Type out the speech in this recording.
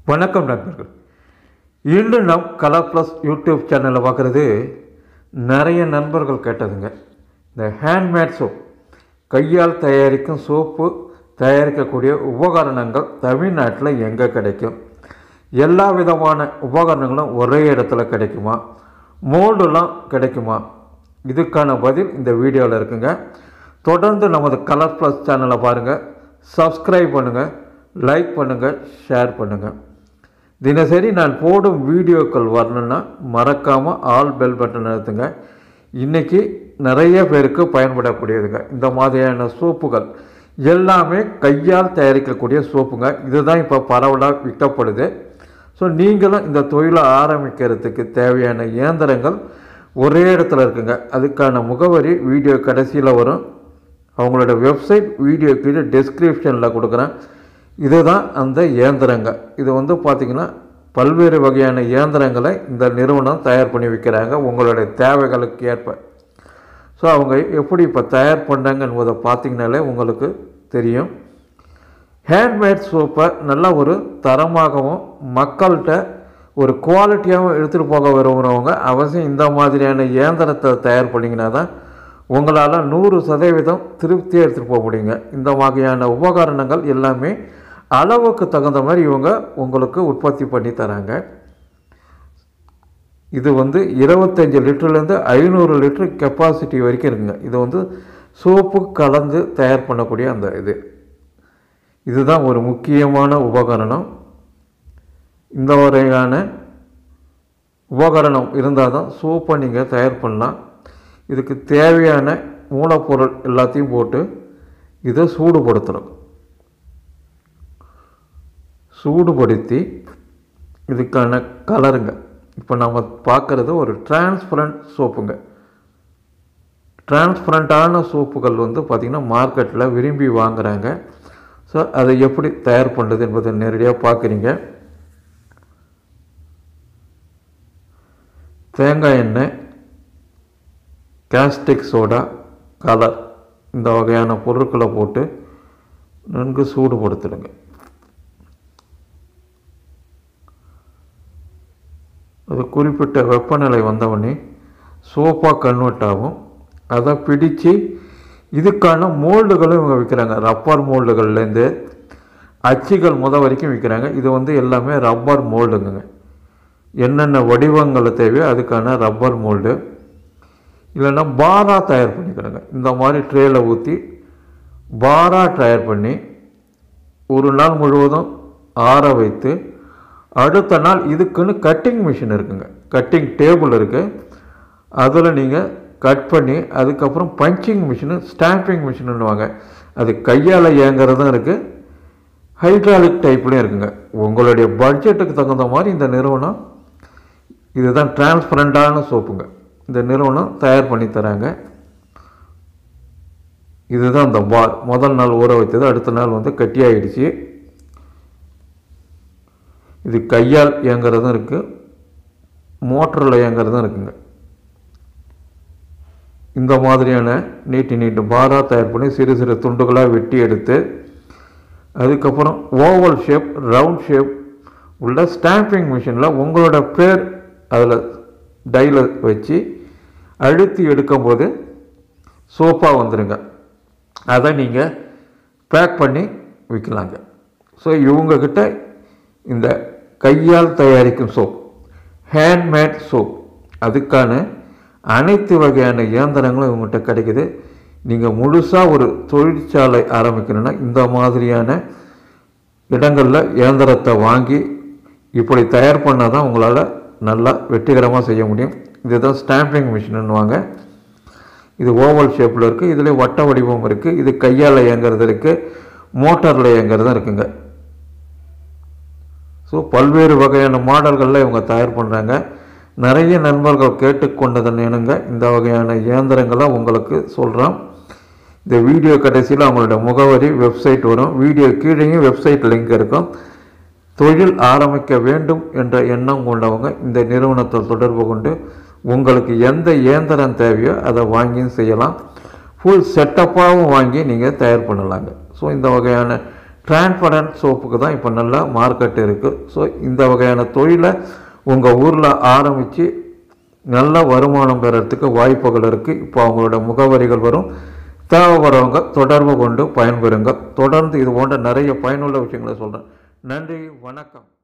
வணக்கம் நண்பர்கள் இன்று நம் கலர் ப்ளஸ் யூடியூப் சேனலில் பார்க்குறது நிறைய நண்பர்கள் கேட்டதுங்க இந்த ஹேண்ட்மேட் சோப் கையால் தயாரிக்கும் சோப்பு தயாரிக்கக்கூடிய உபகரணங்கள் தமிழ்நாட்டில் எங்கே கிடைக்கும் எல்லா விதமான உபகரணங்களும் ஒரே இடத்துல கிடைக்குமா மோல்டுலாம் கிடைக்குமா இதுக்கான பதில் இந்த வீடியோவில் இருக்குங்க தொடர்ந்து நமது கலர் ப்ளஸ் சேனலை பாருங்கள் சப்ஸ்கிரைப் பண்ணுங்கள் லைக் பண்ணுங்கள் ஷேர் பண்ணுங்கள் தினசரி நான் போடும் வீடியோக்கள் வரணுன்னா மறக்காமல் ஆல் பெல் பட்டன் அழுத்துங்க இன்றைக்கி நிறைய பேருக்கு பயன்படக்கூடியதுங்க இந்த மாதிரியான சோப்புகள் எல்லாமே கையால் தயாரிக்கக்கூடிய சோப்புங்க இதுதான் இப்போ பரவலாக விற்கப்படுது ஸோ நீங்களும் இந்த தொழிலை ஆரம்பிக்கிறதுக்கு தேவையான இயந்திரங்கள் ஒரே இடத்துல இருக்குங்க அதுக்கான முகவரி வீடியோ கடைசியில் வரும் அவங்களோட வெப்சைட் வீடியோ கீழே டெஸ்கிரிப்ஷனில் கொடுக்குறேன் இதுதான் அந்த இயந்திரங்க இது வந்து பார்த்திங்கன்னா பல்வேறு வகையான இயந்திரங்களை இந்த நிறுவனம் தயார் பண்ணி விற்கிறாங்க உங்களுடைய தேவைகளுக்கு ஏற்ப ஸோ அவங்க எப்படி இப்போ தயார் பண்ணுறாங்க என்பதை பார்த்தீங்கனாலே உங்களுக்கு தெரியும் ஹேண்ட்மேட் சோப்பை நல்ல ஒரு தரமாகவும் மக்கள்கிட்ட ஒரு குவாலிட்டியாகவும் எடுத்துகிட்டு போக விரும்புகிறவங்க அவசியம் இந்த மாதிரியான இயந்திரத்தை தயார் பண்ணிங்கன்னா தான் உங்களால் நூறு சதவீதம் திருப்தியாக எடுத்துகிட்டு போக முடியுங்க இந்த வகையான உபகரணங்கள் எல்லாமே அளவுக்கு தகுந்த மாதிரி இவங்க உங்களுக்கு உற்பத்தி பண்ணி தராங்க இது வந்து இருபத்தஞ்சி லிட்டர்லேருந்து ஐநூறு லிட்டர் கெப்பாசிட்டி வரைக்கும் இருக்குங்க இது வந்து சோப்பு கலந்து தயார் பண்ணக்கூடிய அந்த இது இதுதான் ஒரு முக்கியமான உபகரணம் இந்த வகையான உபகரணம் இருந்தால் தான் சோப்பை நீங்கள் தயார் பண்ணலாம் இதுக்கு தேவையான மூலப்பொருள் எல்லாத்தையும் போட்டு இதை சூடுபடுத்தணும் சூடுபடுத்தி இதுக்கான கலருங்க இப்போ நம்ம பார்க்குறது ஒரு டிரான்ஸ்பரண்ட் சோப்புங்க டிரான்ஸ்பரண்ட்டான சோப்புகள் வந்து பார்த்திங்கன்னா மார்க்கெட்டில் விரும்பி வாங்குகிறாங்க ஸோ அதை எப்படி தயார் பண்ணுறது என்பதை நேரடியாக பார்க்குறீங்க தேங்காய் எண்ணெய் கேஸ்டிக் சோடா கலர் இந்த வகையான பொருட்களை போட்டு நன்கு சூடுபடுத்திடுங்க அது குறிப்பிட்ட வெப்பநிலை வந்தவொடனே சோப்பாக கன்வெர்ட் ஆகும் அதை பிடித்து இதுக்கான மோல்டுகளும் இவங்க விற்கிறாங்க ரப்பர் மோல்டுகள்லேருந்து அச்சுகள் முத வரைக்கும் விற்கிறாங்க இது வந்து எல்லாமே ரப்பர் மோல்டுங்க என்னென்ன வடிவங்கள் தேவையோ அதுக்கான ரப்பர் மோல்டு இல்லைன்னா பாரா தயார் பண்ணிக்கிறாங்க இந்த மாதிரி ட்ரேயில் ஊற்றி பாரா தயார் பண்ணி ஒரு நாள் முழுவதும் ஆற வைத்து அடுத்த நாள் இதுக்குன்னு கட்டிங் மிஷின் இருக்குங்க கட்டிங் டேபிள் இருக்குது அதில் நீங்கள் கட் பண்ணி அதுக்கப்புறம் பஞ்சிங் மிஷினு ஸ்டாம்பிங் மிஷினுன்னுவாங்க அது கையால் இயங்குறதும் இருக்குது ஹைட்ராலிக் டைப்லேயும் இருக்குங்க உங்களுடைய பட்ஜெட்டுக்கு தகுந்த மாதிரி இந்த நிறுவனம் இதுதான் டிரான்ஸ்பரண்டான சோப்புங்க இந்த நிறுவனம் தயார் பண்ணி தராங்க இதுதான் இந்த பார் முதல் நாள் ஊற வைத்தது அடுத்த நாள் வந்து கட்டியாயிடுச்சு இது கையால் இயங்குறதும் இருக்குது மோட்டரில் இயங்குறதும் இருக்குங்க இந்த மாதிரியான நீட்டு நீட்டு பாராக தயார் பண்ணி சிறு சிறு துண்டுகளாக வெட்டி எடுத்து அதுக்கப்புறம் ஓவல் ஷேப் ரவுண்ட் ஷேப் உள்ள ஸ்டாம்பிங் மிஷினில் உங்களோட பேர் அதில் டையில் வச்சு அழுத்தி எடுக்கும்போது சோப்பாக வந்துடுங்க அதை நீங்கள் பேக் பண்ணி விற்கலாங்க ஸோ இவங்கக்கிட்ட இந்த கையால் தயாரிக்கும் சோப் ஹேண்ட்மேட் சோப் அதுக்கான அனைத்து வகையான இயந்திரங்களும் இவங்ககிட்ட கிடைக்குது நீங்கள் முழுசாக ஒரு தொழிற்சாலை ஆரம்பிக்கணுன்னா இந்த மாதிரியான இடங்களில் இயந்திரத்தை வாங்கி இப்படி தயார் பண்ணால் தான் உங்களால் நல்லா வெற்றிகரமாக செய்ய முடியும் இதுதான் ஸ்டாம்பிங் மிஷினுன்னுவாங்க இது ஓவல் ஷேப்பில் இருக்குது இதில் வட்ட வடிவம் இருக்குது இது கையால் இயங்குறது இருக்குது மோட்டாரில் இயங்குறதும் இருக்குங்க ஸோ பல்வேறு வகையான மாடல்களில் இவங்க தயார் பண்ணுறாங்க நிறைய நண்பர்கள் கேட்டுக்கொண்டதன் இணங்க இந்த வகையான இயந்திரங்களை உங்களுக்கு சொல்கிறோம் இந்த வீடியோ கடைசியில் அவங்களோட முகவரி வெப்சைட் வரும் வீடியோ கீழேயும் வெப்சைட் லிங்க் இருக்கும் தொழில் ஆரம்பிக்க வேண்டும் என்ற எண்ணம் கொண்டவங்க இந்த நிறுவனத்தை தொடர்பு கொண்டு உங்களுக்கு எந்த இயந்திரம் தேவையோ அதை வாங்கியும் செய்யலாம் ஃபுல் செட்டப்பாகவும் வாங்கி நீங்கள் தயார் பண்ணலாங்க ஸோ இந்த வகையான டிரான்ஸ்பரண்ட் சோப்புக்கு தான் இப்போ நல்லா மார்க்கெட் இருக்குது ஸோ இந்த வகையான தொழிலை உங்கள் ஊரில் ஆரம்பித்து நல்ல வருமானம் பெறறதுக்கு வாய்ப்புகள் இருக்குது இப்போ அவங்களோட முகவரிகள் வரும் தேவைப்படுறவங்க தொடர்பு கொண்டு பயன்பெறுங்க தொடர்ந்து இது போன்ற நிறைய பயனுள்ள விஷயங்களை சொல்கிறேன் நன்றி வணக்கம்